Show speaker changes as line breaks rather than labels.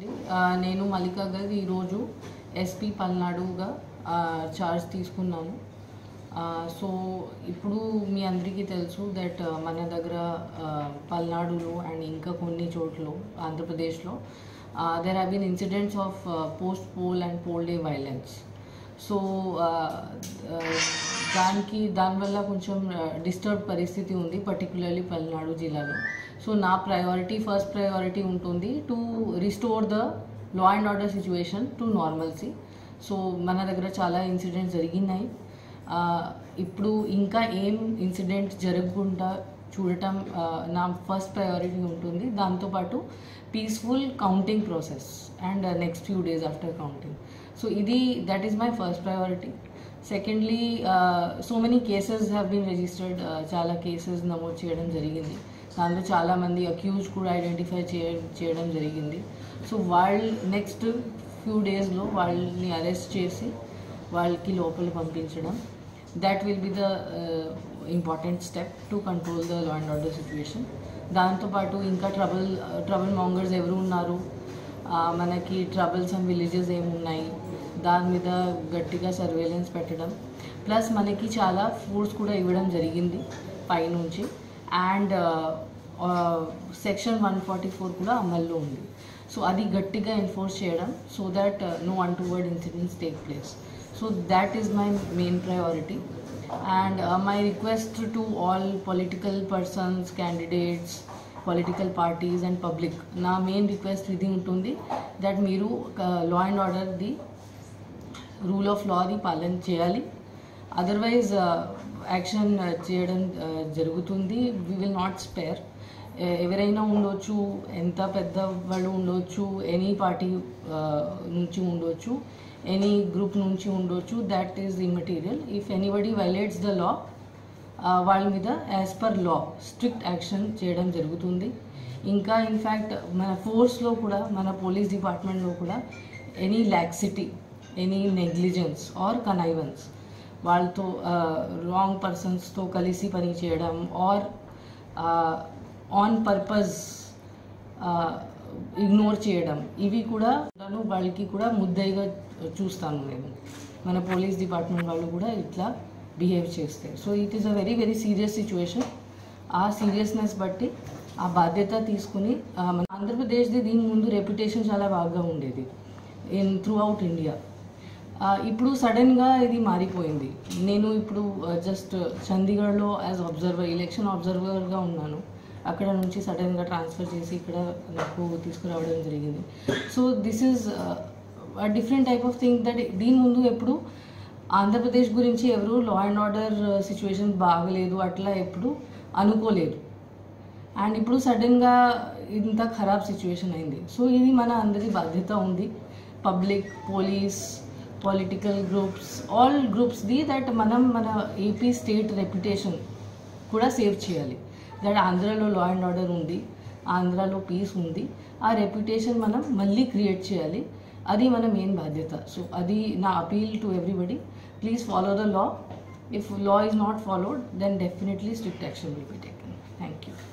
ఆ, నేను మల్లికా గర్గ్ ఈరోజు ఎస్పీ పల్నాడుగా ఆ, చార్జ్ తీసుకున్నాను ఆ, సో ఇప్పుడు మీ అందరికీ తెలుసు దట్ మన దగ్గర ఆ, పల్నాడులో అండ్ ఇంకా కొన్ని చోట్ల ఆంధ్రప్రదేశ్లో there have been incidents of post poll and poll day violence so దానికి దానివల్ల కొంచెం డిస్టర్బ్ పరిస్థితి ఉంది పర్టికులర్లీ పల్నాడు జిల్లాలో సో నా ప్రయారిటీ ఫస్ట్ ప్రయారిటీ ఉంటుంది to restore the law and order situation to normalcy so మన దగ్గర చాలా ఇన్సిడెంట్స్ జరిగినాయి ఆ, ఇప్పుడు ఇంకా ఏం ఇన్సిడెంట్ జరగకుండా చూడటం ఆ, నా ఫస్ట్ ప్రయారిటీ ఉంటుంది దాంతోపాటు peaceful counting process and next few days after counting so ఇది that is my first priority secondly so many cases have been registered చాలా కేసెస్ నమోదు చేయడం జరిగింది దాంట్లో చాలామంది అక్యూజ్ కూడా ఐడెంటిఫై చేయ చేయడం జరిగింది సో వాళ్ళు నెక్స్ట్ ఫ్యూ డేస్లో వాళ్ళని అరెస్ట్ చేసి వాళ్ళకి లోపల పంపించడం that will be the important step to control the law and order situation దాంతోపాటు ఇంకా ట్రబుల్ ట్రబుల్ మాంగర్స్ ఎవరు ఉన్నారు ఆ, మనకి ట్రబుల్స్ అండ్ విలేజెస్ ఏమున్నాయి దాని మీద గట్టిగా సర్వేలెన్స్ పెట్టడం ప్లస్ మనకి చాలా ఫోర్స్ కూడా ఇవ్వడం జరిగింది పైనుంచి and section one forty four కూడా అమల్లో ఉంది సో అది గట్టిగా ఎన్ఫోర్స్ చేయడం so that no untoward incidents take place so that is my main priority and my request to all political persons candidates political parties and public నా main request ఇది ఉంటుంది that మీరు law and ఆర్డర్ది rule of లాది పాలన చేయాలి otherwise action చేయడం uh, జరుగుతుంది వీ విల్ నాట్ స్పేర్ ఎవరైనా ఉండొచ్చు ఎంత పెద్ద వాళ్ళు ఉండొచ్చు ఎనీ పార్టీ నుంచి ఉండొచ్చు ఎనీ గ్రూప్ నుంచి ఉండొచ్చు that is immaterial if anybody violates the law వాళ్ళ మీద as per law strict action చేయడం జరుగుతుంది ఇంకా ఇన్ఫ్యాక్ట్ మన ఫోర్స్లో కూడా మన పోలీస్ డిపార్ట్మెంట్లో కూడా any laxity any negligence or connivance వాళ్ళతో రాంగ్ పర్సన్స్తో కలిసి పని చేయడం ఆర్ ఆన్ పర్పస్ ఇగ్నోర్ చేయడం ఇవి కూడా నేను వాళ్ళకి కూడా ముద్దయిగా చూస్తాను నేను మన పోలీస్ డిపార్ట్మెంట్ వాళ్ళు కూడా ఇట్లా బిహేవ్ చేస్తే so it is a very very serious situation ఆ సీరియస్నెస్ బట్టి ఆ బాధ్యత తీసుకుని ఆ, మన ఆంధ్రప్రదేశ్ది దీని ముందు రెప్యుటేషన్ చాలా బాగా ఉండేది ఇన్ త్రూ అవుట్ ఇండియా ఆ, ఇప్పుడు సడన్గా ఇది మారిపోయింది నేను ఇప్పుడు జస్ట్ చండీగఢ్లో యాజ్ అబ్జర్వర్ ఎలక్షన్ అబ్జర్వర్గా ఉన్నాను అక్కడ నుంచి సడన్గా ట్రాన్స్ఫర్ చేసి ఇక్కడ నాకు తీసుకురావడం జరిగింది so this is different type of thing that దీని ముందు ఎప్పుడు ఆంధ్రప్రదేశ్ గురించి ఎవరు లా అండ్ ఆర్డర్ సిచ్యువేషన్ బాగలేదు అట్లా ఎప్పుడు అనుకోలేదు అండ్ ఇప్పుడు సడన్గా ఇంత ఖరాబ్ సిచ్యువేషన్ అయింది సో ఇది మన అందరి బాధ్యత ఉంది public police political groups all గ్రూప్స్ది దట్ మనం మన ఏపీ స్టేట్ రెప్యుటేషన్ కూడా సేవ్ చేయాలి దట్ ఆంధ్రాలో లా అండ్ ఆర్డర్ ఉంది ఆంధ్రాలో పీస్ ఉంది ఆ రెప్యుటేషన్ మనం మళ్ళీ క్రియేట్ చేయాలి అది మన మెయిన్ బాధ్యత సో అది నా appeal to everybody please follow the law if law is not followed then definitely strict action will be taken thank you